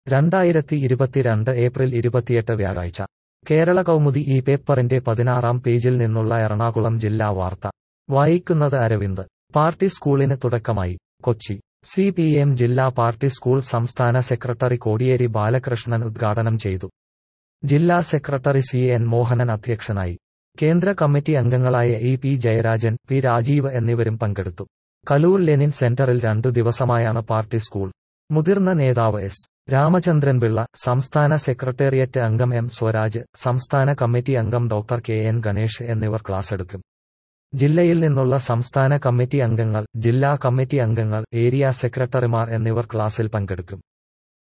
രണ്ടായിരത്തി ഇരുപത്തിരണ്ട് ഏപ്രിൽ ഇരുപത്തിയെട്ട് വ്യാഴാഴ്ച കേരള കൗമുദി ഈ പേപ്പറിന്റെ പതിനാറാം പേജിൽ നിന്നുള്ള എറണാകുളം ജില്ലാ വാർത്ത വായിക്കുന്നത് അരവിന്ദ് പാർട്ടി സ്കൂളിന് തുടക്കമായി കൊച്ചി സി പി എം ജില്ലാ പാർട്ടി സ്കൂൾ സംസ്ഥാന സെക്രട്ടറി കോടിയേരി ബാലകൃഷ്ണൻ ഉദ്ഘാടനം ചെയ്തു ജില്ലാ സെക്രട്ടറി സി എൻ മോഹനൻ അധ്യക്ഷനായി കേന്ദ്ര കമ്മിറ്റി അംഗങ്ങളായ E P Jayarajan P Rajeev എന്നിവരും പങ്കെടുത്തു കലൂർ ലെനിൻ സെന്ററിൽ രണ്ടു ദിവസമായാണ് പാർട്ടി സ്കൂൾ മുതിർന്ന നേതാവ് എസ് രാമചന്ദ്രൻപിള്ള സംസ്ഥാന സെക്രട്ടേറിയറ്റ് അംഗം എം സ്വരാജ് സംസ്ഥാന കമ്മിറ്റി അംഗം ഡോക്ടർ കെ എൻ ഗണേഷ് എന്നിവർ ക്ലാസ്സെടുക്കും ജില്ലയിൽ നിന്നുള്ള സംസ്ഥാന കമ്മിറ്റി അംഗങ്ങൾ ജില്ലാ കമ്മിറ്റി അംഗങ്ങൾ ഏരിയ സെക്രട്ടറിമാർ എന്നിവർ ക്ലാസിൽ പങ്കെടുക്കും